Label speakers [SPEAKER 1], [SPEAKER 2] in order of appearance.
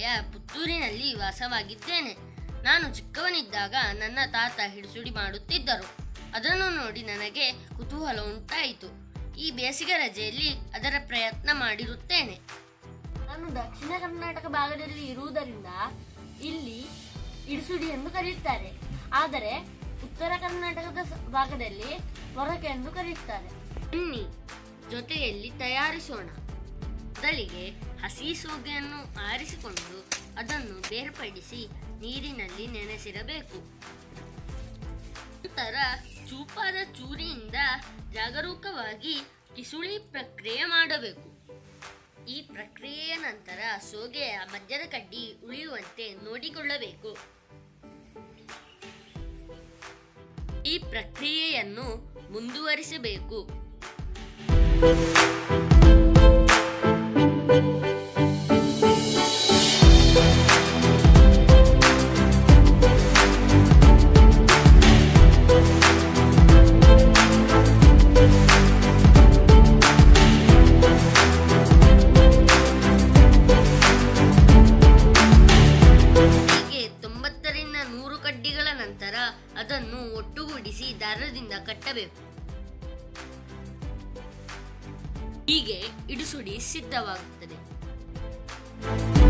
[SPEAKER 1] ಜಿಲ್ಲೆಯ ಪುತ್ತೂರಿನಲ್ಲಿ ವಾಸವಾಗಿದ್ದೇನೆ ನಾನು ಚಿಕ್ಕವನಿದ್ದಾಗ ನನ್ನ ತಾತ ಹಿಡಿಸುಡಿ ಮಾಡುತ್ತಿದ್ದರು ಅದನ್ನು ನೋಡಿ ನನಗೆ ಕುತೂಹಲ ಉಂಟಾಯಿತು ಈ ಬೇಸಿಗೆ ರಜೆಯಲ್ಲಿ ಅದರ ಪ್ರಯತ್ನ ಮಾಡಿರುತ್ತೇನೆ ನಾನು ದಕ್ಷಿಣ ಕರ್ನಾಟಕ ಭಾಗದಲ್ಲಿ ಇರುವುದರಿಂದ ಇಲ್ಲಿ ಇಡಿಸುಡಿ ಎಂದು ಕರೆಯುತ್ತಾರೆ ಆದರೆ ಉತ್ತರ ಕರ್ನಾಟಕದ ಸ- ಭಾಗದಲ್ಲಿ ಹೊರಕೆ ಎಂದು ಕರೆಯುತ್ತಾರೆ ಬನ್ನಿ ಜೊತೆಯಲ್ಲಿ ತಯಾರಿಸೋಣ ಮೊದಲಿಗೆ ಹಸಿ ಸೋಗೆಯನ್ನು ಆರಿಸಿಕೊಂಡು ಅದನ್ನು ಬೇರ್ಪಡಿಸಿ ನೀರಿನಲ್ಲಿ ನೆನೆಸಿರಬೇಕು ನಂತರ ಚೂಪಾದ ಚೂರಿಯಿಂದ ಜಾಗರೂಕವಾಗಿ ಕಿಸುಳಿ ಪ್ರಕ್ರಿಯೆ ಮಾಡಬೇಕು ಈ ಪ್ರಕ್ರಿಯೆಯ ನಂತರ ಸೋಗೆಯ ಮಧ್ಯದ ಕಡ್ಡಿ ಉಳಿಯುವಂತೆ ನೋಡಿಕೊಳ್ಳಬೇಕು ಈ ಪ್ರಕ್ರಿಯೆಯನ್ನು ಮುಂದುವರಿಸಬೇಕು ಹೀಗೆ ತೊಂಬತ್ತರಿಂದ ನೂರು ಕಡ್ಡಿಗಳ ನಂತರ ಅದನ್ನು ಒಟ್ಟುಗೂಡಿಸಿ ದಾರದಿಂದ ಕಟ್ಟಬೇಕು ಹೀಗೆ ಇಡಿಸುಡಿ ಸಿದ್ಧವಾಗುತ್ತದೆ